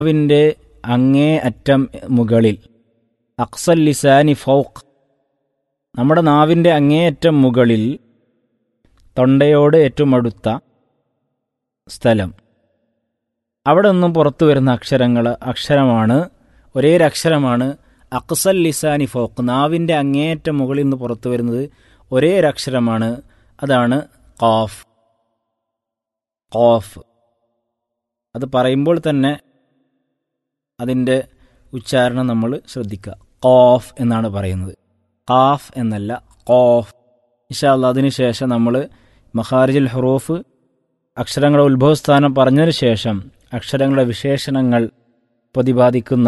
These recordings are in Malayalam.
നാവിൻ്റെ അങ്ങേ അറ്റം മുകളിൽ അക്സൽ ലിസാനി ഫൗഖ് നമ്മുടെ നാവിൻ്റെ അങ്ങേയറ്റം മുകളിൽ തൊണ്ടയോട് ഏറ്റവും അടുത്ത സ്ഥലം അവിടെ നിന്നും പുറത്തു വരുന്ന അക്ഷരങ്ങൾ അക്ഷരമാണ് ഒരേ ഒരു അക്ഷരമാണ് അക്സൽ ലിസാനി ഫോക്ക് നാവിൻ്റെ അങ്ങേയറ്റം മുകളിൽ നിന്ന് പുറത്തു വരുന്നത് ഒരേ ഒരു അക്ഷരമാണ് അതാണ് ഖാഫ് ഖാഫ് അത് പറയുമ്പോൾ തന്നെ അതിൻ്റെ ഉച്ചാരണം നമ്മൾ ശ്രദ്ധിക്കുക ഖാഫ് എന്നാണ് പറയുന്നത് ഖാഫ് എന്നല്ല ഖാഫ് ഇൻഷാല്ല അതിന് ശേഷം നമ്മൾ മഹാരിജുൽ ഹുറൂഫ് അക്ഷരങ്ങളുടെ ഉത്ഭവസ്ഥാനം പറഞ്ഞതിന് ശേഷം അക്ഷരങ്ങളുടെ വിശേഷണങ്ങൾ പ്രതിപാദിക്കുന്ന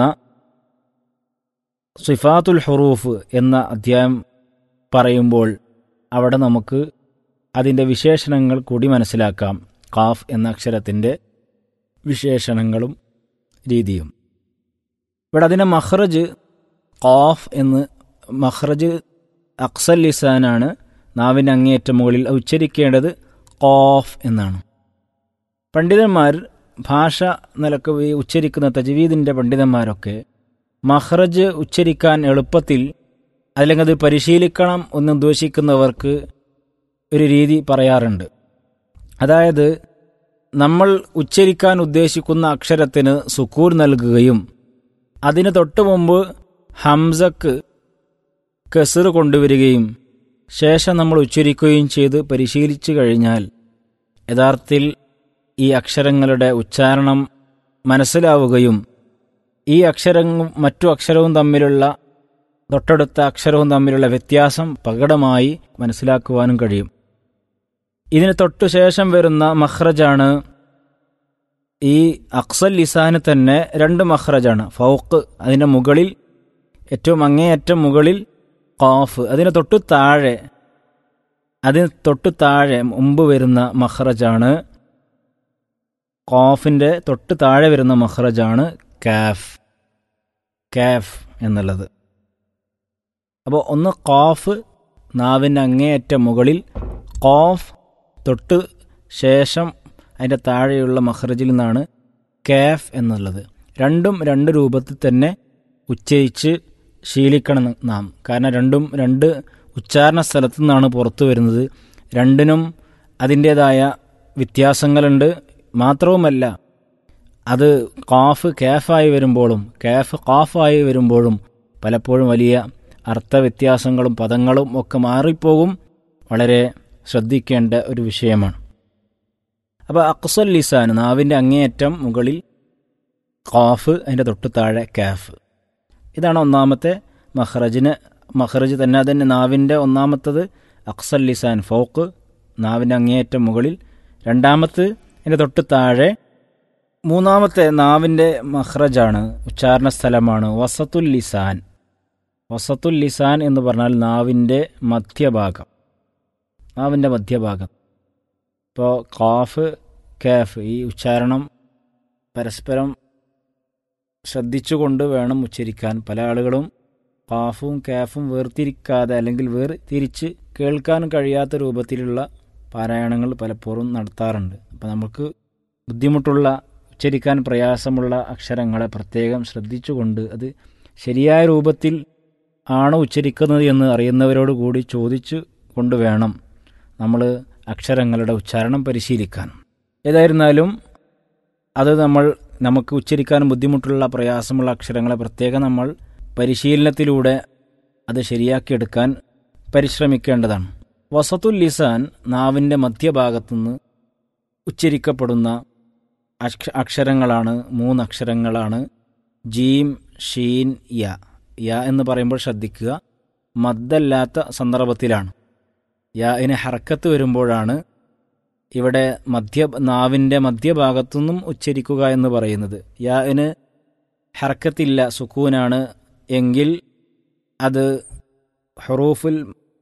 സിഫാത്തുൽ ഹുറൂഫ് എന്ന അധ്യായം പറയുമ്പോൾ അവിടെ നമുക്ക് അതിൻ്റെ വിശേഷണങ്ങൾ കൂടി മനസ്സിലാക്കാം ഖാഫ് എന്ന അക്ഷരത്തിൻ്റെ വിശേഷണങ്ങളും രീതിയും ഇവിടെ അതിൻ്റെ മഹ്റജ് ഖാഫ് എന്ന് മഹ്റജ് അക്സൽ ലിസാനാണ് നാവിൻ്റെ അങ്ങേയറ്റം മുകളിൽ ഉച്ചരിക്കേണ്ടത് ഖാഫ് എന്നാണ് പണ്ഡിതന്മാർ ഭാഷ നിലക്ക് ഉച്ചരിക്കുന്ന തജ്വീദിൻ്റെ പണ്ഡിതന്മാരൊക്കെ മഹ്റജ് ഉച്ചരിക്കാൻ എളുപ്പത്തിൽ അല്ലെങ്കിൽ അത് പരിശീലിക്കണം എന്ന് ഉദ്ദേശിക്കുന്നവർക്ക് ഒരു രീതി പറയാറുണ്ട് അതായത് നമ്മൾ ഉച്ചരിക്കാൻ ഉദ്ദേശിക്കുന്ന അക്ഷരത്തിന് സുക്കൂർ നൽകുകയും അതിന് തൊട്ടു മുമ്പ് ഹംസക്ക് കസർ കൊണ്ടുവരികയും ശേഷം നമ്മൾ ഉച്ചരിക്കുകയും ചെയ്ത് പരിശീലിച്ചു കഴിഞ്ഞാൽ യഥാർത്ഥത്തിൽ ഈ അക്ഷരങ്ങളുടെ ഉച്ചാരണം മനസ്സിലാവുകയും ഈ അക്ഷരവും മറ്റു അക്ഷരവും തമ്മിലുള്ള തൊട്ടടുത്ത അക്ഷരവും തമ്മിലുള്ള വ്യത്യാസം പ്രകടമായി മനസ്സിലാക്കുവാനും കഴിയും ഇതിന് തൊട്ടു ശേഷം വരുന്ന മഹ്റജാണ് ഈ അക്സൽ ലിസാന് തന്നെ രണ്ട് മഹ്റജാണ് ഫൗക്ക് അതിൻ്റെ മുകളിൽ ഏറ്റവും അങ്ങേയറ്റം മുകളിൽ ഖാഫ് അതിന് തൊട്ടു താഴെ അതിന് തൊട്ടു താഴെ മുമ്പ് വരുന്ന മഹ്റജാണ് ഖാഫിൻ്റെ തൊട്ട് താഴെ വരുന്ന മഹ്റജാണ് കാഫ് കാഫ് എന്നുള്ളത് അപ്പോൾ ഒന്ന് ഖാഫ് നാവിൻ്റെ അങ്ങേയറ്റം മുകളിൽ ഖാഫ് തൊട്ട് ശേഷം അതിൻ്റെ താഴെയുള്ള മഹ്റജിൽ നിന്നാണ് കാഫ് എന്നുള്ളത് രണ്ടും രണ്ട് രൂപത്തിൽ തന്നെ ഉച്ചരിച്ച് ശീലിക്കണം നാം കാരണം രണ്ടും രണ്ട് ഉച്ചാരണ സ്ഥലത്തു നിന്നാണ് പുറത്തു വരുന്നത് രണ്ടിനും അതിൻ്റേതായ വ്യത്യാസങ്ങളുണ്ട് മാത്രവുമല്ല അത് കാഫ് കാഫായി വരുമ്പോഴും കാഫ് കാഫായി വരുമ്പോഴും പലപ്പോഴും വലിയ അർത്ഥവ്യത്യാസങ്ങളും പദങ്ങളും ഒക്കെ മാറിപ്പോകും വളരെ ശ്രദ്ധിക്കേണ്ട ഒരു വിഷയമാണ് അപ്പോൾ അക്സൽ ലിസാൻ നാവിൻ്റെ അങ്ങേയറ്റം മുകളിൽ ഖാഫ് അതിൻ്റെ തൊട്ട് താഴെ കാഫ് ഇതാണ് ഒന്നാമത്തെ മഹ്റജിന് മഹ്റജ് തന്നെ അതിൻ്റെ നാവിൻ്റെ ഒന്നാമത്തത് അക്സൽ ലിസാൻ ഫോക്ക് നാവിൻ്റെ അങ്ങേയറ്റം മുകളിൽ രണ്ടാമത്ത് അതിൻ്റെ തൊട്ട് താഴെ മൂന്നാമത്തെ നാവിൻ്റെ മഹ്റജാണ് ഉച്ചാരണ സ്ഥലമാണ് വസത്തുൽ ലിസാൻ വസത്തുൽ ലിസാൻ എന്ന് പറഞ്ഞാൽ നാവിൻ്റെ മധ്യഭാഗം നാവിൻ്റെ മധ്യഭാഗം ഇപ്പോൾ ഖാഫ് കാഫ് ഈ ഉച്ചാരണം പരസ്പരം ശ്രദ്ധിച്ചുകൊണ്ട് വേണം ഉച്ചരിക്കാൻ പല ആളുകളും ഖാഫും കാഫും വേർതിരിക്കാതെ അല്ലെങ്കിൽ വേർതിരിച്ച് കേൾക്കാൻ കഴിയാത്ത രൂപത്തിലുള്ള പാരായണങ്ങൾ പലപ്പോഴും നടത്താറുണ്ട് അപ്പോൾ നമുക്ക് ബുദ്ധിമുട്ടുള്ള ഉച്ചരിക്കാൻ പ്രയാസമുള്ള അക്ഷരങ്ങളെ പ്രത്യേകം ശ്രദ്ധിച്ചുകൊണ്ട് അത് ശരിയായ രൂപത്തിൽ ആണോ ഉച്ചരിക്കുന്നത് എന്ന് അറിയുന്നവരോട് കൂടി ചോദിച്ചു കൊണ്ട് വേണം നമ്മൾ അക്ഷരങ്ങളുടെ ഉച്ചാരണം പരിശീലിക്കാൻ ഏതായിരുന്നാലും അത് നമ്മൾ നമുക്ക് ഉച്ചരിക്കാൻ ബുദ്ധിമുട്ടുള്ള പ്രയാസമുള്ള അക്ഷരങ്ങളെ പ്രത്യേകം നമ്മൾ പരിശീലനത്തിലൂടെ അത് ശരിയാക്കിയെടുക്കാൻ പരിശ്രമിക്കേണ്ടതാണ് വസത്തുൽ ലിസാൻ നാവിൻ്റെ മധ്യഭാഗത്തുനിന്ന് ഉച്ചരിക്കപ്പെടുന്ന അക്ഷരങ്ങളാണ് മൂന്ന് അക്ഷരങ്ങളാണ് ജീം ഷീൻ യ യ എന്ന് പറയുമ്പോൾ ശ്രദ്ധിക്കുക മദ്ദല്ലാത്ത സന്ദർഭത്തിലാണ് യാന് ഹർക്കത്ത് വരുമ്പോഴാണ് ഇവിടെ മധ്യ നാവിൻ്റെ മധ്യഭാഗത്തുനിന്നും ഉച്ചരിക്കുക എന്ന് പറയുന്നത് യാന് ഹർക്കത്തില്ല സുക്കൂനാണ് എങ്കിൽ അത് ഹറൂഫുൽ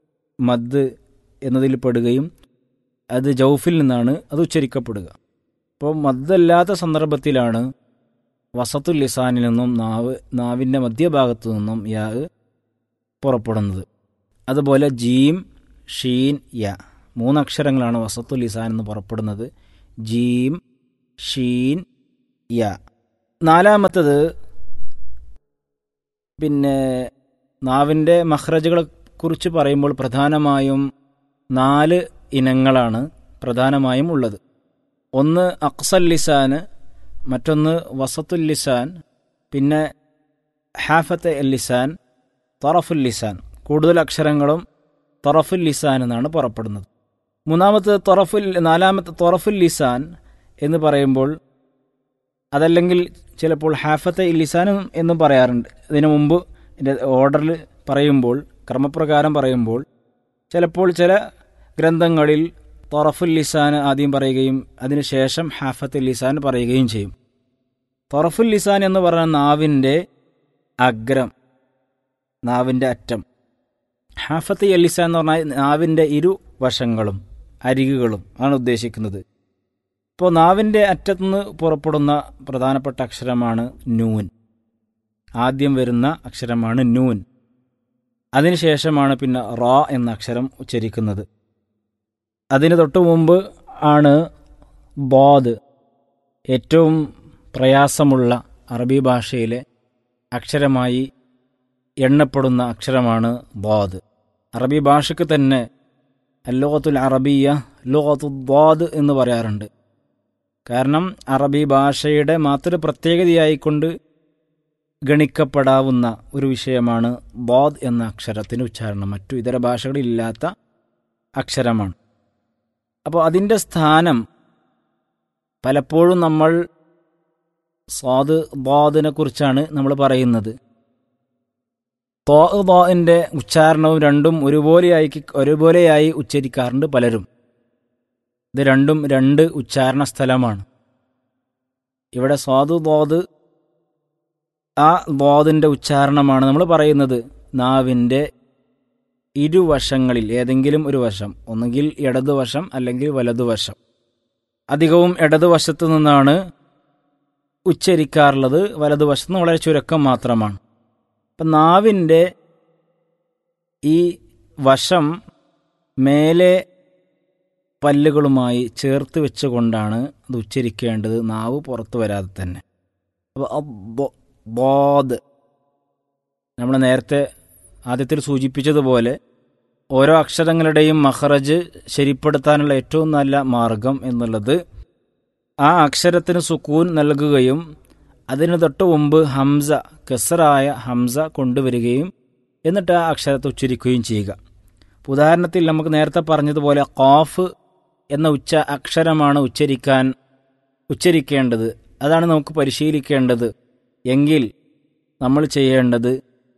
മദ് എന്നതിൽ പെടുകയും അത് ജൗഫിൽ നിന്നാണ് അത് ഉച്ചരിക്കപ്പെടുക അപ്പോൾ മദ്ദല്ലാത്ത സന്ദർഭത്തിലാണ് വസത്തുൽ ലിസാനിൽ നിന്നും നാവ് നാവിൻ്റെ മധ്യഭാഗത്തു നിന്നും യാ പുറപ്പെടുന്നത് അതുപോലെ ജീം ഷീൻ യ മൂന്നക്ഷരങ്ങളാണ് വസത്തുൽ ലിസാൻ എന്ന് പുറപ്പെടുന്നത് ജീം ഷീൻ യ നാലാമത്തത് പിന്നെ നാവിൻ്റെ മഹ്റജുകളെ കുറിച്ച് പറയുമ്പോൾ പ്രധാനമായും നാല് ഇനങ്ങളാണ് പ്രധാനമായും ഉള്ളത് ഒന്ന് അക്സൽ ലിസാന് മറ്റൊന്ന് വസത്തുൽ ലിസാൻ പിന്നെ ഹാഫത്തെ എൽ ലിസാൻ തൊറഫുൽ ലിസാൻ കൂടുതൽ അക്ഷരങ്ങളും തൊറഫുൽ ലിസാൻ എന്നാണ് പുറപ്പെടുന്നത് മൂന്നാമത്തെ തൊറഫുൽ നാലാമത്തെ തൊറഫുൽ ലിസാൻ എന്ന് പറയുമ്പോൾ അതല്ലെങ്കിൽ ചിലപ്പോൾ ഹാഫത്തെ ലിസാനും എന്നും പറയാറുണ്ട് ഇതിനു മുമ്പ് ഇതിൻ്റെ ഓർഡറിൽ പറയുമ്പോൾ ക്രമപ്രകാരം പറയുമ്പോൾ ചിലപ്പോൾ ചില ഗ്രന്ഥങ്ങളിൽ തൊറഫുൽ ലിസാൻ ആദ്യം പറയുകയും അതിനുശേഷം ഹാഫത്തുൽ ലിസാൻ പറയുകയും ചെയ്യും തൊറഫുൽ ലിസാൻ എന്ന് പറയുന്ന നാവിൻ്റെ അഗ്രം നാവിൻ്റെ അറ്റം ഹാഫത്ത് ലിസാൻ എന്ന് പറഞ്ഞാൽ നാവിൻ്റെ ഇരു വശങ്ങളും അരികുകളും ആണ് ഉദ്ദേശിക്കുന്നത് ഇപ്പോൾ നാവിൻ്റെ അറ്റത്തുനിന്ന് പുറപ്പെടുന്ന പ്രധാനപ്പെട്ട അക്ഷരമാണ് നൂൻ ആദ്യം വരുന്ന അക്ഷരമാണ് നൂൻ അതിനുശേഷമാണ് പിന്നെ റോ എന്ന അക്ഷരം ഉച്ചരിക്കുന്നത് അതിന് തൊട്ടു മുമ്പ് ആണ് ബോദ് ഏറ്റവും പ്രയാസമുള്ള അറബി ഭാഷയിലെ അക്ഷരമായി എണ്ണപ്പെടുന്ന അക്ഷരമാണ് ബോദ് അറബി ഭാഷയ്ക്ക് തന്നെ ലോകത്തുൽ അറബിയ ലോകത്തു ബോദ് എന്ന് പറയാറുണ്ട് കാരണം അറബി ഭാഷയുടെ മാത്രം പ്രത്യേകതയായിക്കൊണ്ട് ഗണിക്കപ്പെടാവുന്ന ഒരു വിഷയമാണ് ബോദ് എന്ന അക്ഷരത്തിന് ഉച്ചാരണം മറ്റു ഇതര ഭാഷകളിലില്ലാത്ത അക്ഷരമാണ് അപ്പോൾ അതിൻ്റെ സ്ഥാനം പലപ്പോഴും നമ്മൾ സ്വാദ് ബോദിനെ കുറിച്ചാണ് നമ്മൾ പറയുന്നത് തോ ബോഇൻ്റെ ഉച്ചാരണവും രണ്ടും ഒരുപോലെയായി ഒരുപോലെയായി ഉച്ചരിക്കാറുണ്ട് പലരും ഇത് രണ്ടും രണ്ട് ഉച്ചാരണ സ്ഥലമാണ് ഇവിടെ സ്വാദു ബോദ് ആ ബോദിൻ്റെ ഉച്ചാരണമാണ് നമ്മൾ പറയുന്നത് നാവിൻ്റെ ഇരുവശങ്ങളിൽ ഏതെങ്കിലും ഒരു വശം ഒന്നുകിൽ ഇടതുവശം അല്ലെങ്കിൽ വലതുവശം അധികവും ഇടതുവശത്തു നിന്നാണ് ഉച്ചരിക്കാറുള്ളത് വലതുവശത്ത് നിന്ന് വളരെ ചുരുക്കം മാത്രമാണ് അപ്പം നാവിൻ്റെ ഈ വശം മേലെ പല്ലുകളുമായി ചേർത്ത് വെച്ചുകൊണ്ടാണ് അത് ഉച്ചരിക്കേണ്ടത് നാവ് പുറത്തു വരാതെ തന്നെ അപ്പോൾ ബോധ് നമ്മൾ നേരത്തെ ആദ്യത്തിൽ സൂചിപ്പിച്ചതുപോലെ ഓരോ അക്ഷരങ്ങളുടെയും മഹറജ് ശരിപ്പെടുത്താനുള്ള ഏറ്റവും നല്ല മാർഗം എന്നുള്ളത് ആ അക്ഷരത്തിന് സുക്കൂൻ നൽകുകയും അതിന് തൊട്ട് മുമ്പ് ഹംസ കെസറായ ഹംസ കൊണ്ടുവരികയും എന്നിട്ട് ആ അക്ഷരത്തെ ഉച്ചരിക്കുകയും ചെയ്യുക ഉദാഹരണത്തിൽ നമുക്ക് നേരത്തെ പറഞ്ഞതുപോലെ ഖാഫ് എന്ന ഉച്ച അക്ഷരമാണ് ഉച്ചരിക്കാൻ ഉച്ചരിക്കേണ്ടത് അതാണ് നമുക്ക് പരിശീലിക്കേണ്ടത് എങ്കിൽ നമ്മൾ ചെയ്യേണ്ടത്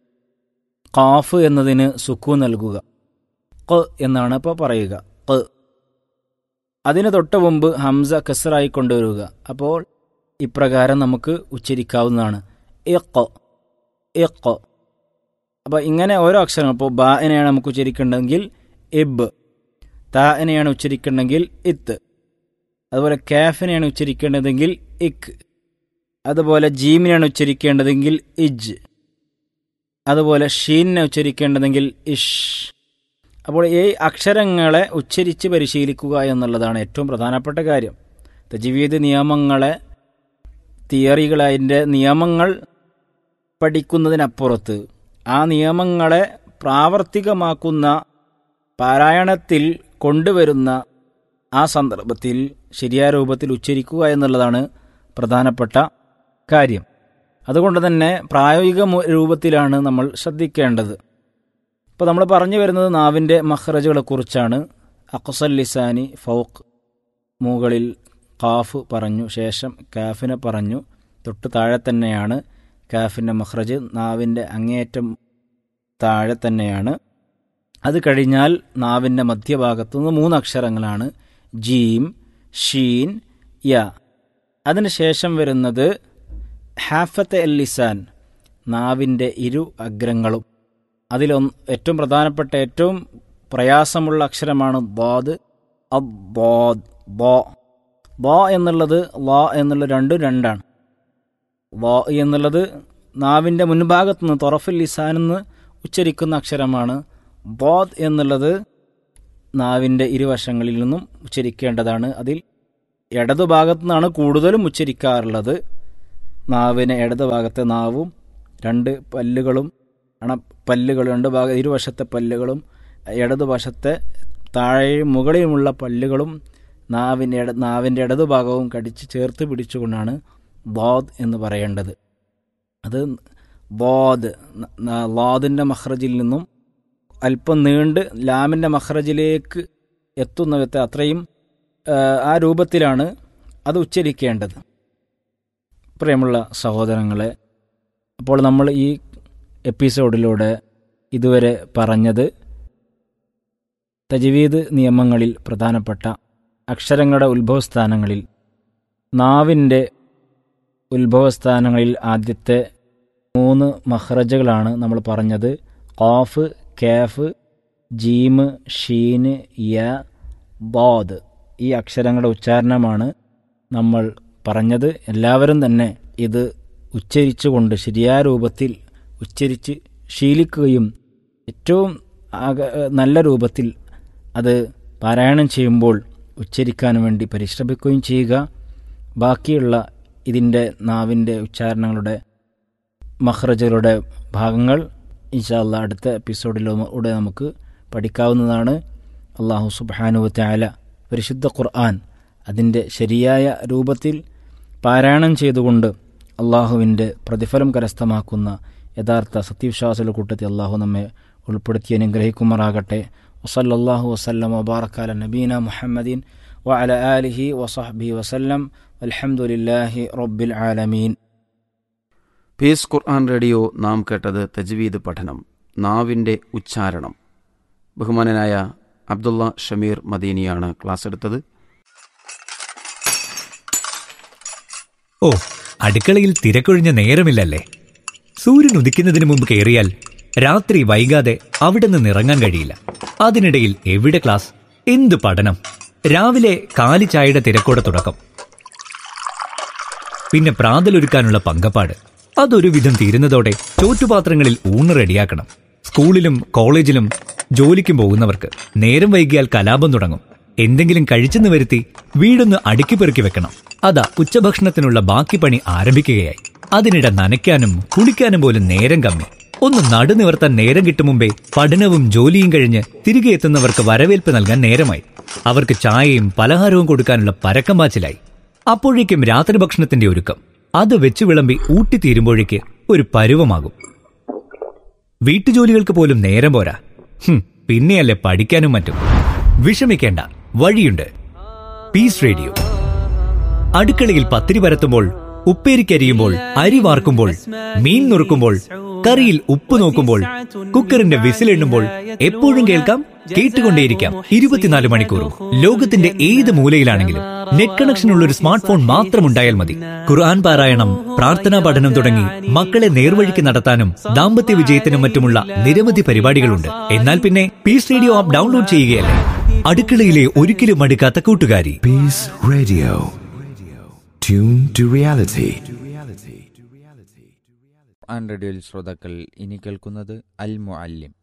ഖാഫ് എന്നതിന് സുക്കു നൽകുക ഖ എന്നാണ് ഇപ്പോൾ പറയുക ഖ അതിന് തൊട്ട് മുമ്പ് ഹംസ കസറായി കൊണ്ടുവരിക അപ്പോൾ ഇപ്രകാരം നമുക്ക് ഉച്ചരിക്കാവുന്നതാണ് എക്കോ എക്കോ അപ്പോൾ ഇങ്ങനെ ഓരോ അക്ഷരങ്ങൾ ഇപ്പോൾ ബാഇനെയാണ് നമുക്ക് ഉച്ചരിക്കേണ്ടതെങ്കിൽ ഇബ് താഇനെയാണ് ഉച്ചരിക്കേണ്ടതെങ്കിൽ ഇത്ത് അതുപോലെ കാഫിനെയാണ് ഉച്ചരിക്കേണ്ടതെങ്കിൽ ഇക് അതുപോലെ ജീമിനെയാണ് ഉച്ചരിക്കേണ്ടതെങ്കിൽ ഇജ് അതുപോലെ ഷീനിനെ ഉച്ചരിക്കേണ്ടതെങ്കിൽ ഇഷ് അപ്പോൾ ഈ അക്ഷരങ്ങളെ ഉച്ചരിച്ച് പരിശീലിക്കുക എന്നുള്ളതാണ് ഏറ്റവും പ്രധാനപ്പെട്ട കാര്യം തജീവീദ് നിയമങ്ങളെ തിയറികൾ അതിൻ്റെ നിയമങ്ങൾ പഠിക്കുന്നതിനപ്പുറത്ത് ആ നിയമങ്ങളെ പ്രാവർത്തികമാക്കുന്ന പാരായണത്തിൽ കൊണ്ടുവരുന്ന ആ സന്ദർഭത്തിൽ ശരിയായ രൂപത്തിൽ ഉച്ചരിക്കുക എന്നുള്ളതാണ് പ്രധാനപ്പെട്ട കാര്യം അതുകൊണ്ട് തന്നെ പ്രായോഗിക രൂപത്തിലാണ് നമ്മൾ ശ്രദ്ധിക്കേണ്ടത് ഇപ്പോൾ നമ്മൾ പറഞ്ഞു വരുന്നത് നാവിൻ്റെ മഹ്റജുകളെക്കുറിച്ചാണ് അക്സൽ ലിസാനി ഫൗക്ക് മുകളിൽ ഖാഫ് പറഞ്ഞു ശേഷം കാഫിനെ പറഞ്ഞു തൊട്ട് താഴെ തന്നെയാണ് കാഫിൻ്റെ മഹ്റജ് നാവിൻ്റെ അങ്ങേയറ്റം താഴെ തന്നെയാണ് അത് കഴിഞ്ഞാൽ നാവിൻ്റെ മധ്യഭാഗത്തു നിന്ന് മൂന്ന് അക്ഷരങ്ങളാണ് ജീം ഷീൻ യ അതിനുശേഷം വരുന്നത് ഹാഫത്തെ എൽ ലിസാൻ നാവിൻ്റെ ഇരു അഗ്രങ്ങളും അതിലൊന്ന് ഏറ്റവും പ്രധാനപ്പെട്ട ഏറ്റവും പ്രയാസമുള്ള അക്ഷരമാണ് ബോദ് അബോദ് ബോ ബോ എന്നുള്ളത് ലോ എന്നുള്ള രണ്ടും രണ്ടാണ് ലോ എന്നുള്ളത് നാവിൻ്റെ മുൻഭാഗത്ത് നിന്ന് തൊറഫുൽ ലിസാൻ എന്ന് ഉച്ചരിക്കുന്ന അക്ഷരമാണ് ബോദ് എന്നുള്ളത് നാവിൻ്റെ ഇരുവശങ്ങളിൽ നിന്നും ഉച്ചരിക്കേണ്ടതാണ് അതിൽ ഇടതുഭാഗത്തു നിന്നാണ് കൂടുതലും ഉച്ചരിക്കാറുള്ളത് നാവിന് ഇടത് ഭാഗത്തെ നാവും രണ്ട് പല്ലുകളും അണ പല്ലുകൾ രണ്ട് ഭാഗ ഇരുവശത്തെ പല്ലുകളും ഇടത് വശത്തെ താഴെയും മുകളിലുമുള്ള പല്ലുകളും നാവിൻ്റെ ഇട നാവിൻ്റെ ഇടതു ഭാഗവും കടിച്ച് ചേർത്ത് പിടിച്ചുകൊണ്ടാണ് ബോദ് എന്ന് പറയേണ്ടത് അത് ബോദ് ലോദിൻ്റെ മഹ്റജിൽ നിന്നും അല്പം നീണ്ട് ലാമിൻ്റെ മഹ്റജിലേക്ക് എത്തുന്ന വിധത്തെ അത്രയും ആ, ആ രൂപത്തിലാണ് അത് ഉച്ചരിക്കേണ്ടത് പ്രിയമുള്ള സഹോദരങ്ങളെ അപ്പോൾ നമ്മൾ ഈ എപ്പിസോഡിലൂടെ ഇതുവരെ പറഞ്ഞത് തജ്വീദ് നിയമങ്ങളിൽ പ്രധാനപ്പെട്ട അക്ഷരങ്ങളുടെ ഉത്ഭവസ്ഥാനങ്ങളിൽ നാവിൻ്റെ ഉത്ഭവസ്ഥാനങ്ങളിൽ ആദ്യത്തെ മൂന്ന് മഹ്റജകളാണ് നമ്മൾ പറഞ്ഞത് ഖാഫ് കാഫ് ജീമ് ഷീന് യ ബോദ് ഈ അക്ഷരങ്ങളുടെ ഉച്ചാരണമാണ് നമ്മൾ പറഞ്ഞത് എല്ലാവരും തന്നെ ഇത് ഉച്ചരിച്ചുകൊണ്ട് ശരിയായ രൂപത്തിൽ ഉച്ചരിച്ച് ശീലിക്കുകയും ഏറ്റവും ആക- നല്ല രൂപത്തിൽ അത് പാരായണം ചെയ്യുമ്പോൾ ഉച്ചരിക്കാൻ വേണ്ടി പരിശ്രമിക്കുകയും ചെയ്യുക ബാക്കിയുള്ള ഇതിൻ്റെ നാവിൻ്റെ ഉച്ചാരണങ്ങളുടെ മഹ്റജുകളുടെ ഭാഗങ്ങൾ ഇൻഷാല്ല അടുത്ത എപ്പിസോഡിലൂടെ നമുക്ക് പഠിക്കാവുന്നതാണ് അള്ളാഹു സുബാനുവ ത്യാല പരിശുദ്ധ ഖുർആൻ അതിൻ്റെ ശരിയായ രൂപത്തിൽ പാരായണം ചെയ്തുകൊണ്ട് അള്ളാഹുവിൻ്റെ പ്രതിഫലം കരസ്ഥമാക്കുന്ന യഥാർത്ഥ സത്യവിശ്വാസികളുടെ കൂട്ടത്തിൽ അള്ളാഹു നമ്മെ ഉൾപ്പെടുത്തി അനുഗ്രഹിക്കുമാറാകട്ടെ വസല്ലാഹു വസ്ലം വബാറക്കാല നബീന മുഹമ്മദീൻ വഅല ആലിഹി വസഹബി വസല്ലം അൽഹംദുലില്ലാഹി റബ്ബിൽ ആലമീൻ പീസ് ഖുർആൻ റേഡിയോ നാം കേട്ടത് തജ്വീദ് പഠനം നാവിൻ്റെ ഉച്ചാരണം ബഹുമാനനായ അബ്ദുള്ള ഷമീർ മദീനിയാണ് ക്ലാസ് എടുത്തത് ഓ അടുക്കളയിൽ തിരക്കൊഴിഞ്ഞ നേരമില്ലല്ലേ സൂര്യൻ ഉദിക്കുന്നതിന് മുമ്പ് കയറിയാൽ രാത്രി വൈകാതെ അവിടെ നിന്ന് ഇറങ്ങാൻ കഴിയില്ല അതിനിടയിൽ എവിടെ ക്ലാസ് എന്ത് പഠനം രാവിലെ കാലി ചായയുടെ തിരക്കോടെ തുടക്കം പിന്നെ പ്രാതലൊരുക്കാനുള്ള പങ്കപ്പാട് അതൊരു വിധം തീരുന്നതോടെ ചോറ്റുപാത്രങ്ങളിൽ ഊണ് റെഡിയാക്കണം സ്കൂളിലും കോളേജിലും ജോലിക്കും പോകുന്നവർക്ക് നേരം വൈകിയാൽ കലാപം തുടങ്ങും എന്തെങ്കിലും കഴിച്ചെന്ന് വരുത്തി വീടൊന്ന് അടുക്കി പെറുക്കി വെക്കണം അതാ ഉച്ചഭക്ഷണത്തിനുള്ള ബാക്കി പണി ആരംഭിക്കുകയായി അതിനിടെ നനയ്ക്കാനും കുളിക്കാനും പോലും നേരം കമ്മി ഒന്ന് നടുനിവർത്താൻ നേരം കിട്ടും മുമ്പേ പഠനവും ജോലിയും കഴിഞ്ഞ് തിരികെ എത്തുന്നവർക്ക് വരവേൽപ്പ് നൽകാൻ നേരമായി അവർക്ക് ചായയും പലഹാരവും കൊടുക്കാനുള്ള പരക്കം പാച്ചിലായി അപ്പോഴേക്കും രാത്രി ഭക്ഷണത്തിന്റെ ഒരുക്കം അത് വെച്ചു വിളമ്പി ഊട്ടിത്തീരുമ്പോഴേക്ക് ഒരു പരുവമാകും വീട്ടുജോലികൾക്ക് പോലും നേരം പോരാ ഹും, പിന്നെയല്ലേ പഠിക്കാനും മറ്റും വിഷമിക്കേണ്ട വഴിയുണ്ട് പീസ് റേഡിയോ അടുക്കളയിൽ പത്തിരി പരത്തുമ്പോൾ ഉപ്പേരിക്കരിയുമ്പോൾ അരി വാർക്കുമ്പോൾ മീൻ നുറുക്കുമ്പോൾ കറിയിൽ ഉപ്പ് നോക്കുമ്പോൾ കുക്കറിന്റെ വിസിലെണ്ണുമ്പോൾ എപ്പോഴും കേൾക്കാം കേട്ടുകൊണ്ടേയിരിക്കാം ഇരുപത്തിനാല് മണിക്കൂറും ലോകത്തിന്റെ ഏത് മൂലയിലാണെങ്കിലും നെറ്റ് കണക്ഷൻ ഉള്ള ഒരു സ്മാർട്ട് ഫോൺ മാത്രം ഉണ്ടായാൽ മതി ഖുർആൻ പാരായണം പ്രാർത്ഥനാ പഠനം തുടങ്ങി മക്കളെ നേർവഴിക്ക് നടത്താനും ദാമ്പത്യ വിജയത്തിനും മറ്റുമുള്ള നിരവധി പരിപാടികളുണ്ട് എന്നാൽ പിന്നെ പീസ് റേഡിയോ ആപ്പ് ഡൗൺലോഡ് ചെയ്യുകയല്ലേ അടുക്കളയിലെ ഒരിക്കലും മടുക്കാത്ത കൂട്ടുകാരി Peace Radio. Tune to reality. ഖുർആൻ റേഡിയോയിൽ ശ്രോതാക്കൾ ഇനി കേൾക്കുന്നത് അൽ മുഅല്ലിം